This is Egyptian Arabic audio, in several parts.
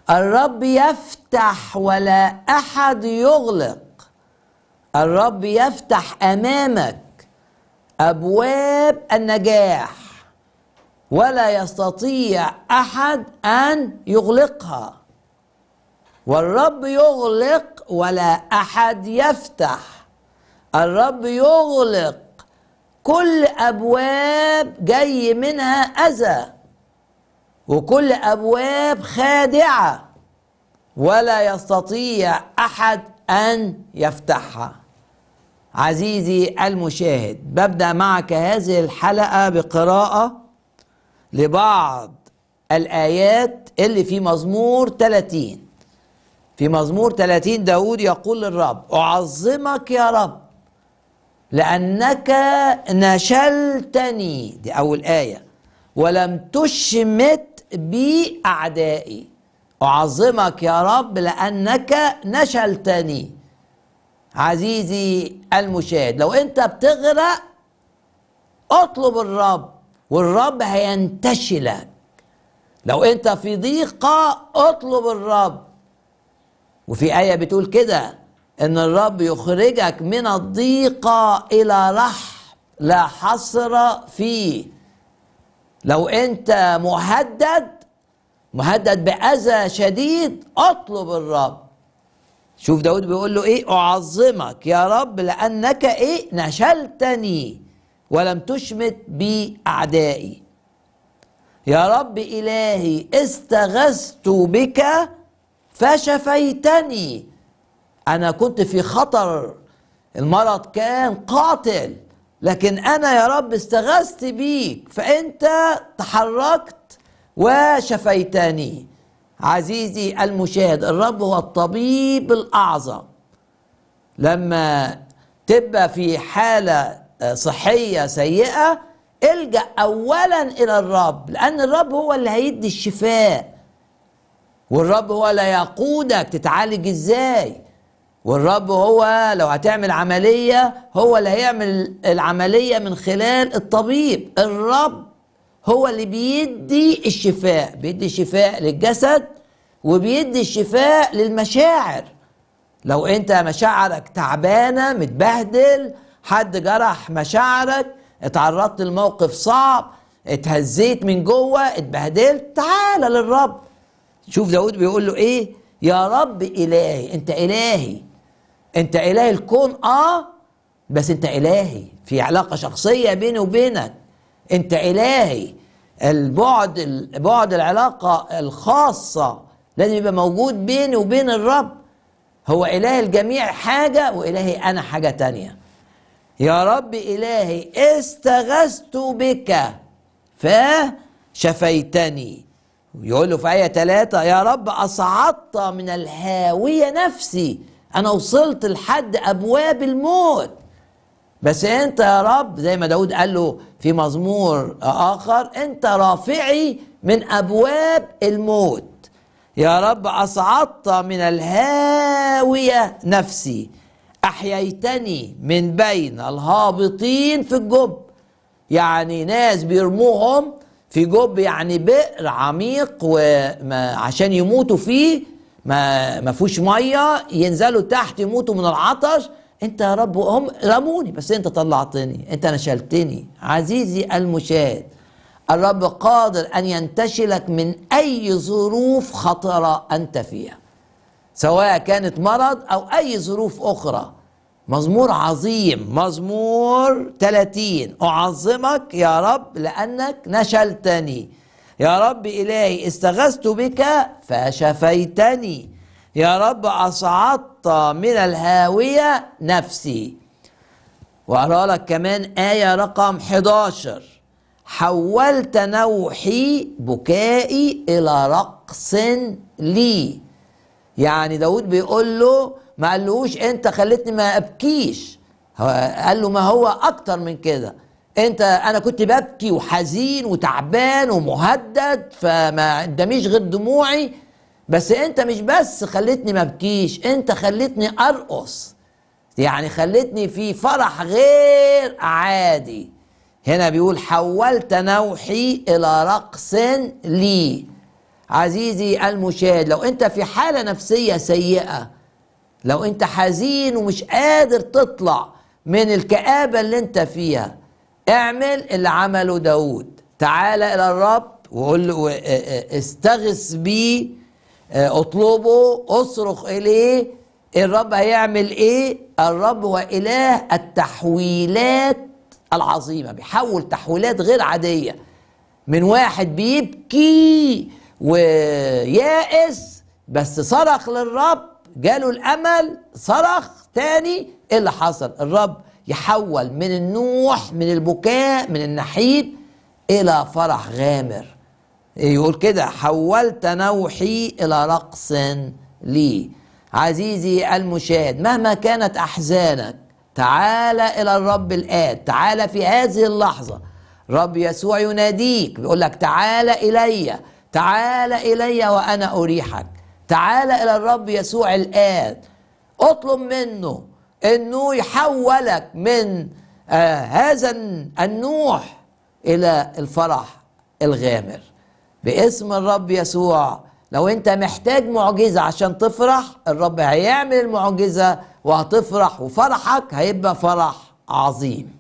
الرب يفتح ولا احد يغلق الرب يفتح امامك ابواب النجاح ولا يستطيع احد ان يغلقها والرب يغلق ولا احد يفتح الرب يغلق كل ابواب جاي منها اذى وكل ابواب خادعه ولا يستطيع احد ان يفتحها عزيزي المشاهد ببدا معك هذه الحلقه بقراءه لبعض الايات اللي في مزمور 30 في مزمور 30 داود يقول للرب اعظمك يا رب لانك نشلتني دي اول ايه ولم تشمت بي اعدائي اعظمك يا رب لانك نشلتني عزيزي المشاهد لو انت بتغرق اطلب الرب والرب هينتشلك لو انت في ضيقه اطلب الرب وفي ايه بتقول كده ان الرب يخرجك من الضيقه الى رحب لا حصر فيه لو انت مهدد مهدد باذى شديد اطلب الرب شوف داود بيقول له ايه اعظمك يا رب لانك ايه نشلتني ولم تشمت بي اعدائي يا رب الهي استغثت بك فشفيتني انا كنت في خطر المرض كان قاتل لكن انا يا رب استغثت بيك فانت تحركت وشفيتني عزيزي المشاهد الرب هو الطبيب الاعظم لما تبقى في حاله صحيه سيئه الجا اولا الى الرب لان الرب هو اللي هيدي الشفاء والرب هو اللي يقودك تتعالج ازاي والرب هو لو هتعمل عمليه هو اللي هيعمل العمليه من خلال الطبيب الرب هو اللي بيدي الشفاء بيدي الشفاء للجسد وبيدي الشفاء للمشاعر لو انت مشاعرك تعبانه متبهدل حد جرح مشاعرك اتعرضت لموقف صعب اتهزيت من جوه اتبهدلت تعال للرب شوف داود بيقول له ايه يا رب الهي انت الهي انت اله الكون اه بس انت الهي في علاقه شخصيه بيني وبينك انت الهي البعد بعد العلاقه الخاصه لازم يبقى موجود بيني وبين الرب هو اله الجميع حاجه والهي انا حاجه تانية يا رب الهي استغثت بك فشفيتني يقول له في آية ثلاثة يا رب أصعدت من الهاوية نفسي أنا وصلت لحد أبواب الموت بس أنت يا رب زي ما داود قال له في مزمور آخر أنت رافعي من أبواب الموت يا رب أصعدت من الهاوية نفسي أحييتني من بين الهابطين في الجب يعني ناس بيرموهم في جب يعني بئر عميق وعشان يموتوا فيه ما ما فيهوش ميه ينزلوا تحت يموتوا من العطش انت يا رب هم رموني بس انت طلعتني انت نشلتني عزيزي المشاهد الرب قادر ان ينتشلك من اي ظروف خطره انت فيها سواء كانت مرض او اي ظروف اخرى مزمور عظيم مزمور 30 أعظمك يا رب لأنك نشلتني يا رب إلهي استغثت بك فشفيتني يا رب أصعدت من الهاوية نفسي وأرى لك كمان آية رقم 11 حولت نوحي بكائي إلى رقص لي يعني داود بيقول له ما قالوش انت خلتني ما ابكيش قال له ما هو اكتر من كده انت انا كنت ببكي وحزين وتعبان ومهدد فما قداميش غير دموعي بس انت مش بس خلتني ما ابكيش انت خلتني ارقص يعني خلتني في فرح غير عادي هنا بيقول حولت نوحي الى رقص لي عزيزي المشاهد لو انت في حالة نفسية سيئة لو انت حزين ومش قادر تطلع من الكآبة اللي انت فيها اعمل اللي عمله داود تعال الى الرب وقول له استغث بيه اطلبه اصرخ اليه الرب هيعمل ايه الرب هو اله التحويلات العظيمة بيحول تحويلات غير عادية من واحد بيبكي ويائس بس صرخ للرب جاله الامل صرخ تاني ايه اللي حصل الرب يحول من النوح من البكاء من النحيب الى فرح غامر يقول كده حولت نوحي الى رقص لي عزيزي المشاهد مهما كانت احزانك تعال الى الرب الان تعال في هذه اللحظه رب يسوع يناديك بيقول لك تعال الي تعال الي وانا اريحك تعال الى الرب يسوع الان اطلب منه انه يحولك من آه هذا النوح الى الفرح الغامر باسم الرب يسوع لو انت محتاج معجزة عشان تفرح الرب هيعمل المعجزة وهتفرح وفرحك هيبقى فرح عظيم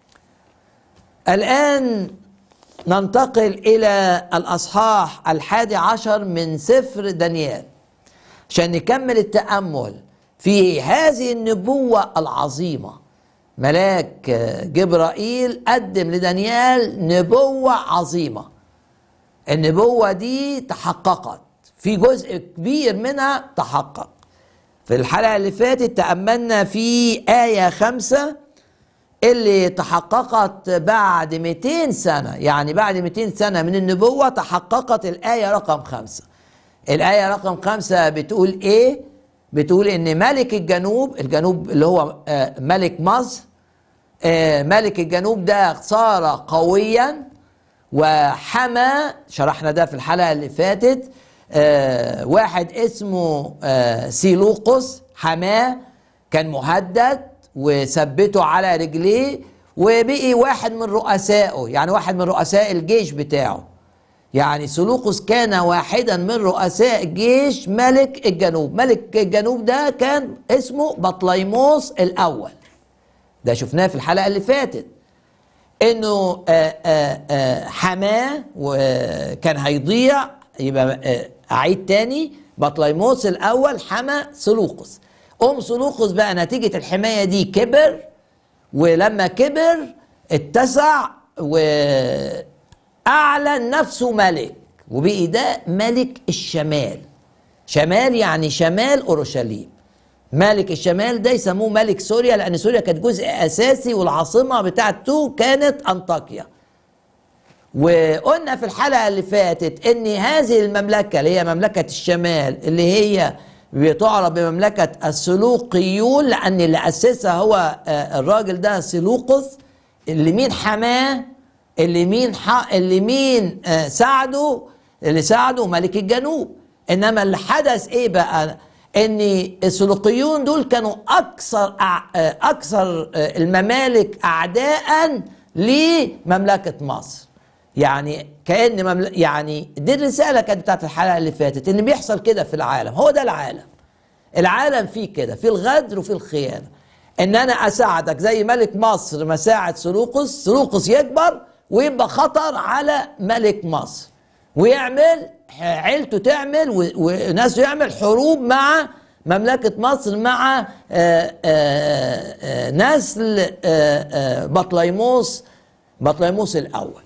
الآن ننتقل إلى الأصحاح الحادي عشر من سفر دانيال عشان نكمل التأمل في هذه النبوة العظيمة ملاك جبرائيل قدم لدانيال نبوة عظيمة النبوة دي تحققت في جزء كبير منها تحقق في الحلقة اللي فاتت تأملنا في آية خمسة اللي تحققت بعد 200 سنة يعني بعد 200 سنة من النبوة تحققت الآية رقم خمسة الآية رقم خمسة بتقول إيه؟ بتقول إن ملك الجنوب الجنوب اللي هو ملك مصر ملك الجنوب ده صار قويا وحمى شرحنا ده في الحلقة اللي فاتت آه واحد اسمه آه سيلوقس حماه كان مهدد وثبته على رجليه وبقي واحد من رؤسائه يعني واحد من رؤساء الجيش بتاعه يعني سلوقس كان واحدا من رؤساء جيش ملك الجنوب ملك الجنوب ده كان اسمه بطليموس الأول ده شفناه في الحلقة اللي فاتت انه حماه وكان هيضيع يبقى اعيد تاني بطليموس الاول حمى سلوقس ام سلوقس بقى نتيجه الحمايه دي كبر ولما كبر اتسع واعلن نفسه ملك وبقي ده ملك الشمال شمال يعني شمال اورشليم ملك الشمال ده يسموه ملك سوريا لان سوريا كانت جزء اساسي والعاصمه بتاعته كانت انطاكيا وقلنا في الحلقه اللي فاتت ان هذه المملكه اللي هي مملكه الشمال اللي هي بتعرف بمملكه السلوقيون لان اللي اسسها هو الراجل ده سلوقس اللي مين حماه اللي مين حق اللي مين ساعده اللي ساعده ملك الجنوب انما اللي حدث ايه بقى ان السلوقيون دول كانوا اكثر اكثر الممالك اعداء لمملكه مصر يعني كان ممل... يعني دي الرساله كانت بتاعت الحلقه اللي فاتت ان بيحصل كده في العالم هو ده العالم العالم فيه كده في الغدر وفي الخيانه ان انا اساعدك زي ملك مصر ما ساعد سلوقس سلوقس يكبر ويبقى خطر على ملك مصر ويعمل عيلته تعمل وناس يعمل حروب مع مملكة مصر مع آآ آآ نسل آآ بطليموس بطليموس الأول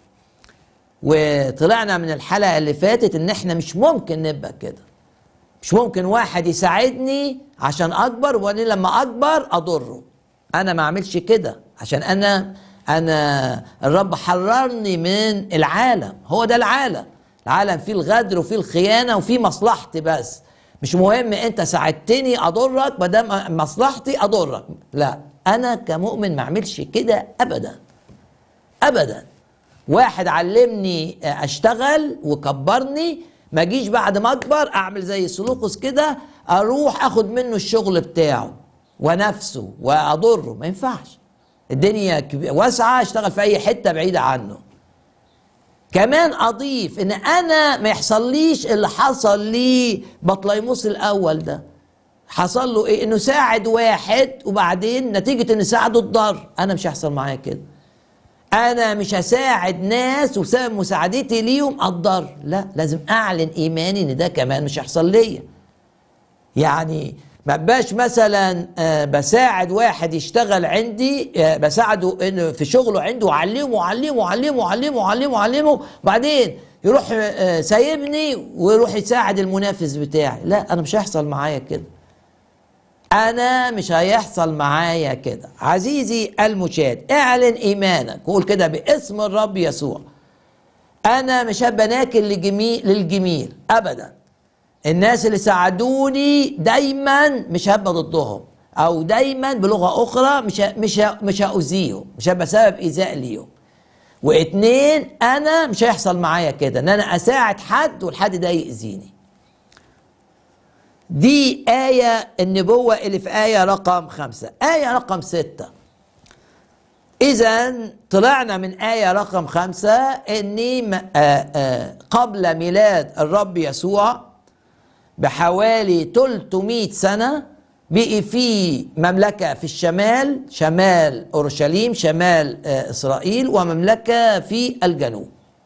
وطلعنا من الحلقة اللي فاتت ان احنا مش ممكن نبقى كده مش ممكن واحد يساعدني عشان اكبر وانا لما اكبر اضره انا ما اعملش كده عشان انا انا الرب حررني من العالم هو ده العالم العالم فيه الغدر وفيه الخيانة وفيه مصلحتي بس مش مهم انت ساعدتني اضرك ما دام مصلحتي اضرك لا انا كمؤمن ما اعملش كده ابدا ابدا واحد علمني اشتغل وكبرني ما اجيش بعد ما اكبر اعمل زي سلوكس كده اروح اخد منه الشغل بتاعه ونفسه واضره ما ينفعش الدنيا واسعه اشتغل في اي حته بعيده عنه كمان اضيف ان انا ما يحصليش اللي حصل لي بطليموس الاول ده حصل له ايه انه ساعد واحد وبعدين نتيجه ان ساعده اتضر انا مش هيحصل معايا كده انا مش هساعد ناس وبسبب مساعدتي ليهم اتضر لا لازم اعلن ايماني ان ده كمان مش هيحصل ليا يعني ما بقاش مثلا آه، بساعد واحد يشتغل عندي آه، بساعده انه في شغله عنده وعلمه وعلمه وعلمه وعلمه وعلمه وعلمه بعدين يروح آه، سايبني ويروح يساعد المنافس بتاعي لا انا مش هيحصل معايا كده انا مش هيحصل معايا كده عزيزي المشاهد اعلن ايمانك قول كده باسم الرب يسوع انا مش هبقى ناكل لجميل للجميل ابدا الناس اللي ساعدوني دايما مش هبقى ضدهم او دايما بلغه اخرى مش ه- مش ه- مش هاذيهم مش هبقى سبب ايذاء ليهم واتنين انا مش هيحصل معايا كده ان انا اساعد حد والحد ده يأذيني دي آية النبوة اللي في آية رقم خمسة آية رقم ستة إذا طلعنا من آية رقم خمسة إني م- آه، آه، قبل ميلاد الرب يسوع بحوالي 300 سنة بقي في مملكة في الشمال شمال أورشليم شمال آه، إسرائيل ومملكة في الجنوب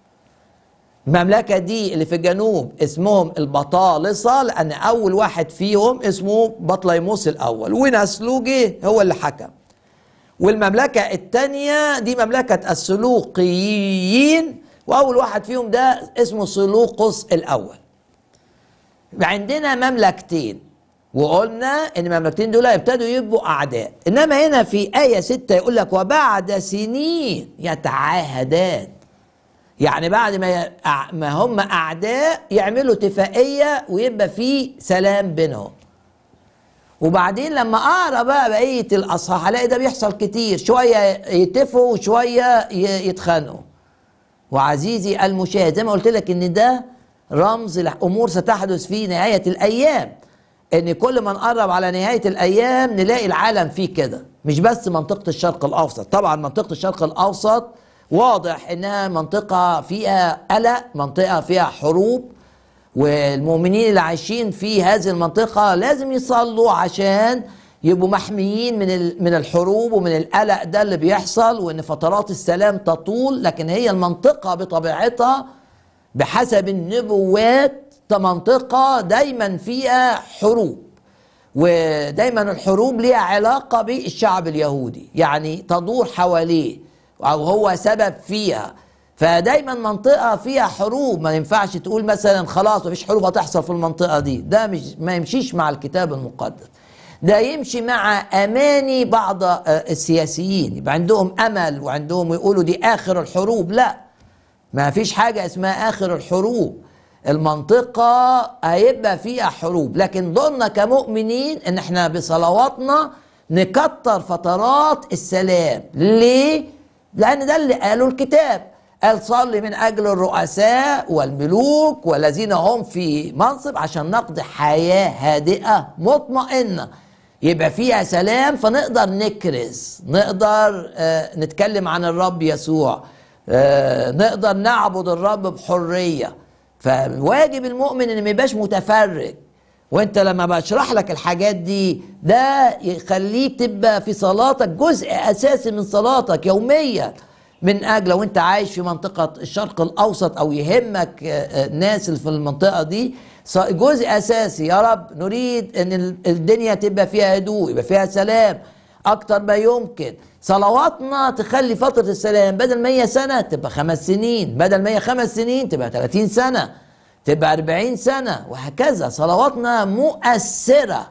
المملكة دي اللي في الجنوب اسمهم البطالصة لأن أول واحد فيهم اسمه بطليموس الأول ونسله جه هو اللي حكم والمملكة التانية دي مملكة السلوقيين وأول واحد فيهم ده اسمه سلوقس الأول عندنا مملكتين وقلنا ان المملكتين دول ابتدوا يبقوا اعداء انما هنا في ايه ستة يقول لك وبعد سنين يتعاهدان يعني بعد ما ي- أع- ما هم اعداء يعملوا اتفاقيه ويبقى في سلام بينهم وبعدين لما اقرا بقى بقيه الاصحاح الاقي ده بيحصل كتير شويه يتفقوا وشويه ي- يتخانقوا وعزيزي المشاهد زي ما قلت لك ان ده رمز لامور ستحدث في نهايه الايام ان كل ما نقرب على نهايه الايام نلاقي العالم فيه كده مش بس منطقه الشرق الاوسط طبعا منطقه الشرق الاوسط واضح انها منطقه فيها قلق منطقه فيها حروب والمؤمنين اللي عايشين في هذه المنطقة لازم يصلوا عشان يبقوا محميين من ال- من الحروب ومن القلق ده اللي بيحصل وان فترات السلام تطول لكن هي المنطقة بطبيعتها بحسب النبوات منطقة دايما فيها حروب ودايما الحروب ليها علاقة بالشعب اليهودي يعني تدور حواليه أو هو سبب فيها فدايما منطقة فيها حروب ما ينفعش تقول مثلا خلاص مفيش حروب هتحصل في المنطقة دي ده مش ما يمشيش مع الكتاب المقدس ده يمشي مع أماني بعض آه، السياسيين يبقى عندهم أمل وعندهم يقولوا دي آخر الحروب لا ما فيش حاجة اسمها آخر الحروب المنطقة هيبقى فيها حروب لكن دورنا كمؤمنين ان احنا بصلواتنا نكتر فترات السلام ليه؟ لأن ده اللي قاله الكتاب قال صلي من أجل الرؤساء والملوك والذين هم في منصب عشان نقضي حياة هادئة مطمئنة يبقى فيها سلام فنقدر نكرز نقدر آه نتكلم عن الرب يسوع آه نقدر نعبد الرب بحرية فواجب المؤمن ان ما يبقاش متفرج وانت لما بشرح لك الحاجات دي ده يخليك تبقى في صلاتك جزء اساسي من صلاتك يوميا من اجل لو انت عايش في منطقه الشرق الاوسط او يهمك آه، آه، الناس اللي في المنطقه دي ص- جزء اساسي يا رب نريد ان ال- الدنيا تبقى فيها هدوء يبقى فيها سلام اكتر ما يمكن صلواتنا تخلي فتره السلام بدل ما هي سنه تبقى خمس سنين بدل ما هي خمس سنين تبقى 30 سنه تبقى 40 سنه وهكذا صلواتنا مؤثره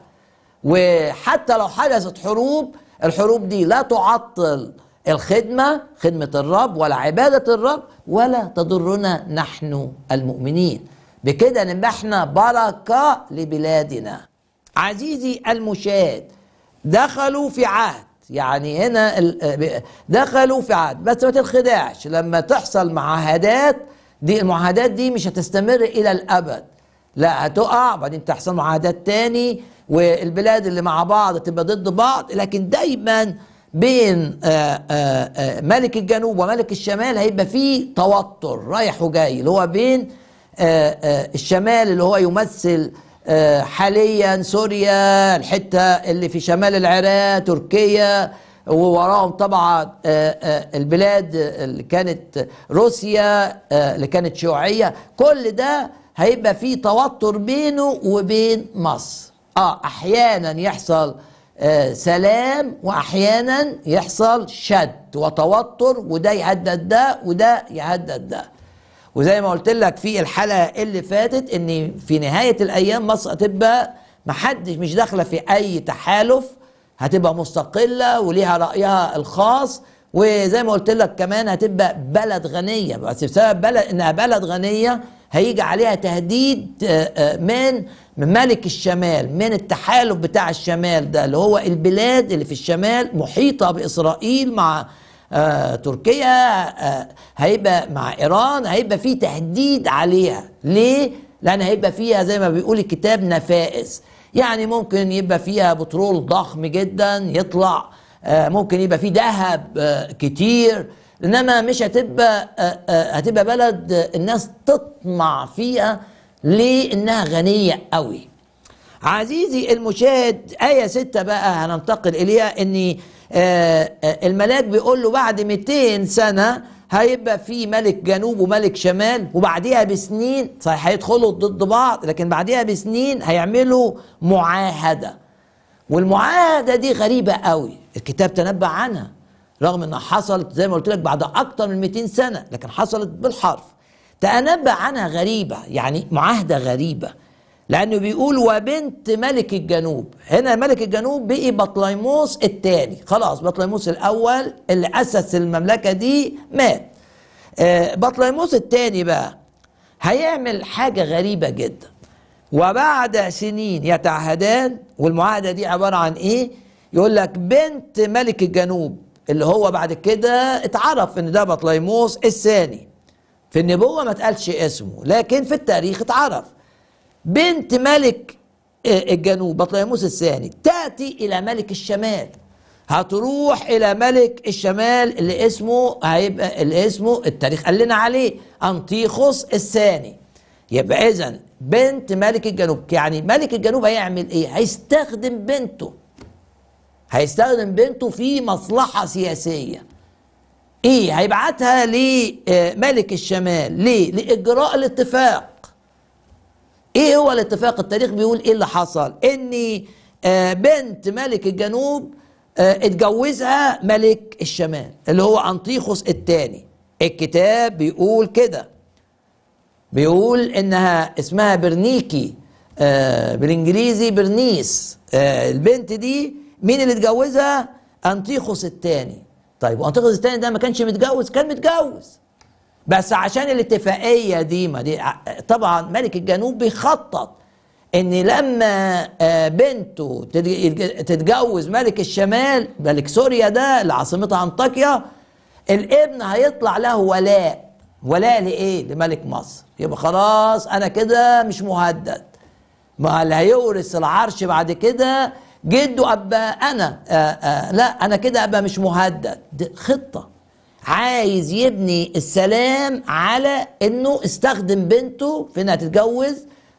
وحتى لو حدثت حروب الحروب دي لا تعطل الخدمة خدمة الرب ولا عبادة الرب ولا تضرنا نحن المؤمنين بكده نبقى احنا بركة لبلادنا عزيزي المشاهد دخلوا في عهد يعني هنا ال- دخلوا في عهد بس ما تنخدعش لما تحصل معاهدات دي المعاهدات دي مش هتستمر إلى الأبد لا هتقع بعدين تحصل معاهدات تاني والبلاد اللي مع بعض تبقى ضد بعض لكن دايما بين آآ آآ ملك الجنوب وملك الشمال هيبقى فيه توتر رايح وجاي اللي هو بين آآ الشمال اللي هو يمثل حاليا سوريا الحته اللي في شمال العراق تركيا ووراهم طبعا البلاد اللي كانت روسيا اللي كانت شيوعيه كل ده هيبقى فيه توتر بينه وبين مصر اه احيانا يحصل آه سلام واحيانا يحصل شد وتوتر وده يهدد ده وده يهدد ده وزي ما قلت لك في الحلقه اللي فاتت ان في نهايه الايام مصر هتبقى محدش مش داخله في اي تحالف هتبقى مستقله وليها رايها الخاص وزي ما قلت لك كمان هتبقى بلد غنيه بس بسبب بلد انها بلد غنيه هيجي عليها تهديد من من ملك الشمال من التحالف بتاع الشمال ده اللي هو البلاد اللي في الشمال محيطة بإسرائيل مع آه تركيا آه هيبقى مع إيران هيبقى في تهديد عليها ليه؟ لأن هيبقى فيها زي ما بيقول الكتاب نفائس يعني ممكن يبقى فيها بترول ضخم جدا يطلع آه ممكن يبقى فيه ذهب آه كتير انما مش هتبقى هتبقى بلد الناس تطمع فيها ليه انها غنيه قوي عزيزي المشاهد آية ستة بقى هننتقل إليها إن الملاك بيقول له بعد 200 سنة هيبقى في ملك جنوب وملك شمال وبعديها بسنين صحيح هيدخلوا ضد بعض لكن بعديها بسنين هيعملوا معاهدة والمعاهدة دي غريبة قوي الكتاب تنبأ عنها رغم انها حصلت زي ما قلت لك بعد اكتر من 200 سنه لكن حصلت بالحرف تنبأ عنها غريبه يعني معاهده غريبه لانه بيقول وبنت ملك الجنوب هنا ملك الجنوب بقي بطليموس الثاني خلاص بطليموس الاول اللي اسس المملكه دي مات آه بطليموس الثاني بقى هيعمل حاجه غريبه جدا وبعد سنين يتعهدان والمعاهده دي عباره عن ايه يقول لك بنت ملك الجنوب اللي هو بعد كده اتعرف ان ده بطليموس الثاني في النبوه ما اتقالش اسمه لكن في التاريخ اتعرف بنت ملك الجنوب بطليموس الثاني تاتي الى ملك الشمال هتروح الى ملك الشمال اللي اسمه هيبقى اللي اسمه التاريخ قال لنا عليه انطيخوس الثاني يبقى اذا بنت ملك الجنوب يعني ملك الجنوب هيعمل ايه هيستخدم بنته هيستخدم بنته في مصلحة سياسية ايه هيبعتها لملك الشمال ليه لإجراء الاتفاق ايه هو الاتفاق التاريخ بيقول ايه اللي حصل ان بنت ملك الجنوب اتجوزها ملك الشمال اللي هو انطيخوس الثاني الكتاب بيقول كده بيقول انها اسمها برنيكي بالانجليزي برنيس البنت دي مين اللي اتجوزها؟ انطيخوس الثاني طيب وانطيخوس الثاني ده ما كانش متجوز كان متجوز بس عشان الاتفاقيه دي ما دي طبعا ملك الجنوب بيخطط ان لما بنته تتجوز ملك الشمال ملك سوريا ده اللي عاصمتها انطاكيا الابن هيطلع له ولاء ولاء لايه؟ لملك مصر يبقى خلاص انا كده مش مهدد ما اللي هيورث العرش بعد كده جده ابقى انا آآ آآ لا انا كده ابقى مش مهدد دي خطه عايز يبني السلام على انه استخدم بنته في انها تتجوز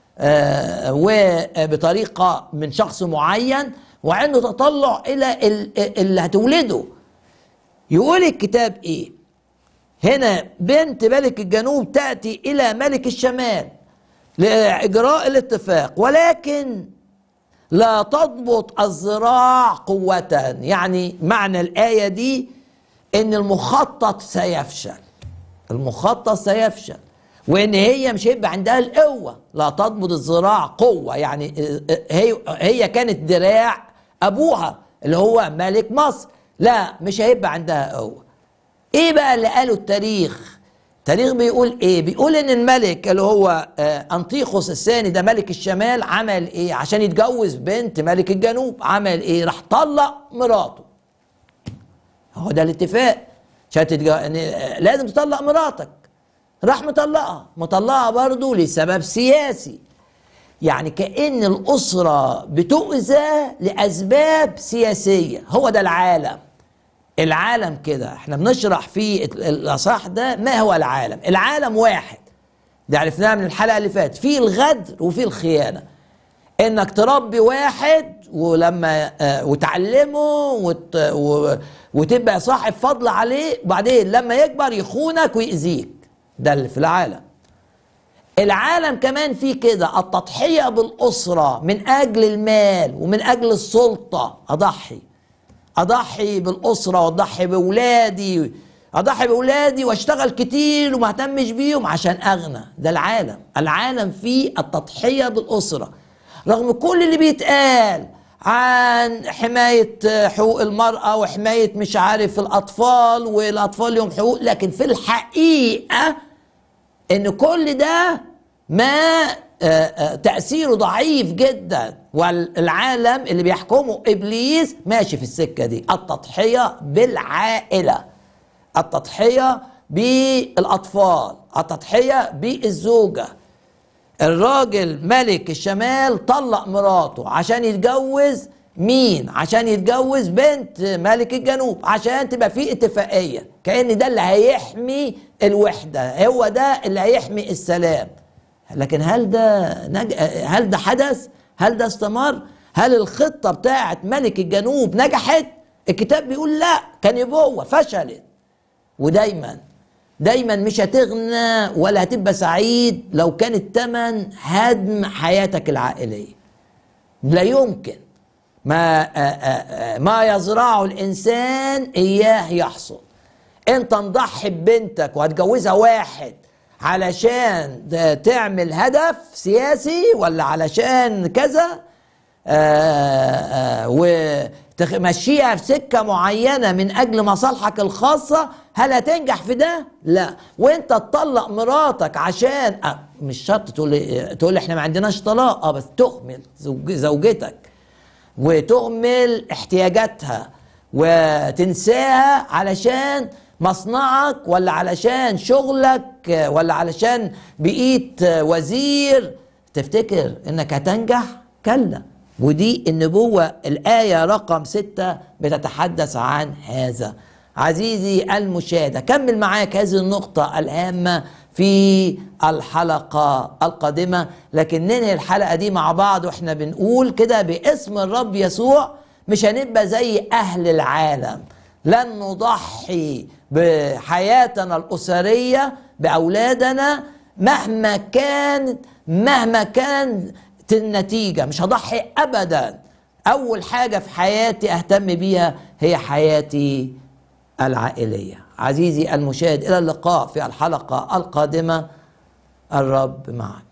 وبطريقه من شخص معين وعنده تطلع الى اللي هتولده يقول الكتاب ايه هنا بنت ملك الجنوب تاتي الى ملك الشمال لاجراء الاتفاق ولكن لا تضبط الذراع قوة يعني معنى الآية دي إن المخطط سيفشل المخطط سيفشل وإن هي مش هيبقى عندها القوة لا تضبط الذراع قوة يعني هي هي كانت دراع أبوها اللي هو ملك مصر لا مش هيبقى عندها قوة إيه بقى اللي قاله التاريخ التاريخ بيقول ايه بيقول ان الملك اللي هو آه انطيخوس الثاني ده ملك الشمال عمل ايه عشان يتجوز بنت ملك الجنوب عمل ايه راح طلق مراته هو ده الاتفاق عشان تتجو... لازم تطلق مراتك راح مطلقها مطلقها برضه لسبب سياسي يعني كأن الأسرة بتؤذى لأسباب سياسية هو ده العالم العالم كده احنا بنشرح في الاصح ده ما هو العالم العالم واحد ده عرفناها من الحلقه اللي فاتت في الغدر وفي الخيانه انك تربي واحد ولما آه وتعلمه وت وتبقى صاحب فضل عليه وبعدين لما يكبر يخونك ويأذيك ده اللي في العالم العالم كمان فيه كده التضحية بالأسرة من أجل المال ومن أجل السلطة أضحي أضحي بالأسرة وأضحي بأولادي أضحي بأولادي وأشتغل كتير وما اهتمش بيهم عشان أغنى ده العالم العالم فيه التضحية بالأسرة رغم كل اللي بيتقال عن حماية حقوق المرأة وحماية مش عارف الأطفال والأطفال لهم حقوق لكن في الحقيقة إن كل ده ما تأثيره ضعيف جدا والعالم اللي بيحكمه إبليس ماشي في السكة دي التضحية بالعائلة التضحية بالأطفال التضحية بالزوجة الراجل ملك الشمال طلق مراته عشان يتجوز مين عشان يتجوز بنت ملك الجنوب عشان تبقى في اتفاقية كأن ده اللي هيحمي الوحدة هو ده اللي هيحمي السلام لكن هل ده نج... هل ده حدث هل ده استمر هل الخطة بتاعت ملك الجنوب نجحت الكتاب بيقول لا كان يبوه فشلت ودايما دايما مش هتغنى ولا هتبقى سعيد لو كان التمن هدم حياتك العائلية لا يمكن ما ما يزرعه الإنسان إياه يحصل أنت مضحي ببنتك وهتجوزها واحد علشان تعمل هدف سياسي ولا علشان كذا وتمشيها في سكة معينة من أجل مصالحك الخاصة هل هتنجح في ده؟ لا وانت تطلق مراتك عشان أه مش شرط تقول تقول احنا ما عندناش طلاق اه بس تهمل زوج زوجتك وتهمل احتياجاتها وتنساها علشان مصنعك ولا علشان شغلك ولا علشان بقيت وزير تفتكر انك هتنجح كلا ودي النبوة الآية رقم ستة بتتحدث عن هذا عزيزي المشاهد أكمل معاك هذه النقطة الهامة في الحلقة القادمة لكن ننهي الحلقة دي مع بعض واحنا بنقول كده باسم الرب يسوع مش هنبقى زي أهل العالم لن نضحي بحياتنا الأسرية بأولادنا مهما كانت مهما كان النتيجة مش هضحي أبدا أول حاجة في حياتي أهتم بيها هي حياتي العائلية عزيزي المشاهد إلى اللقاء في الحلقة القادمة الرب معك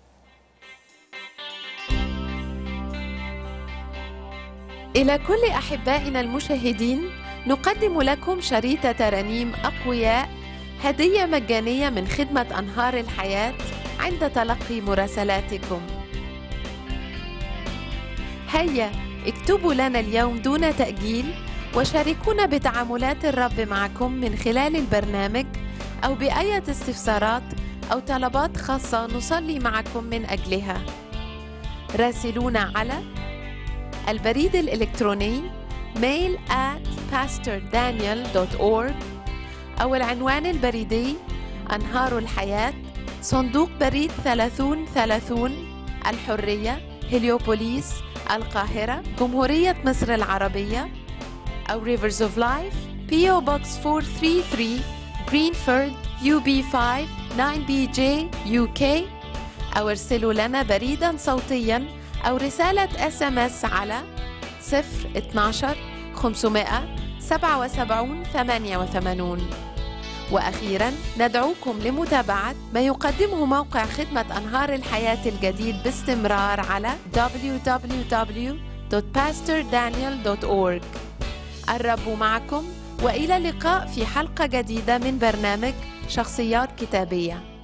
إلى كل أحبائنا المشاهدين نقدم لكم شريط ترانيم أقوياء هدية مجانية من خدمة أنهار الحياة عند تلقي مراسلاتكم هيا اكتبوا لنا اليوم دون تأجيل وشاركونا بتعاملات الرب معكم من خلال البرنامج أو بأية استفسارات أو طلبات خاصة نصلي معكم من أجلها راسلونا على البريد الإلكتروني mail at pastordaniel.org أو العنوان البريدي أنهار الحياة صندوق بريد 3030 الحرية هليوبوليس القاهرة جمهورية مصر العربية أو Rivers of Life PO Box 433 Greenford UB5 9BJ UK أو ارسلوا لنا بريدا صوتيا أو رسالة اس ام اس على 012 577 88 وأخيرا ندعوكم لمتابعة ما يقدمه موقع خدمة أنهار الحياة الجديد باستمرار على www.pastordaniel.org الرب معكم وإلى اللقاء في حلقة جديدة من برنامج شخصيات كتابية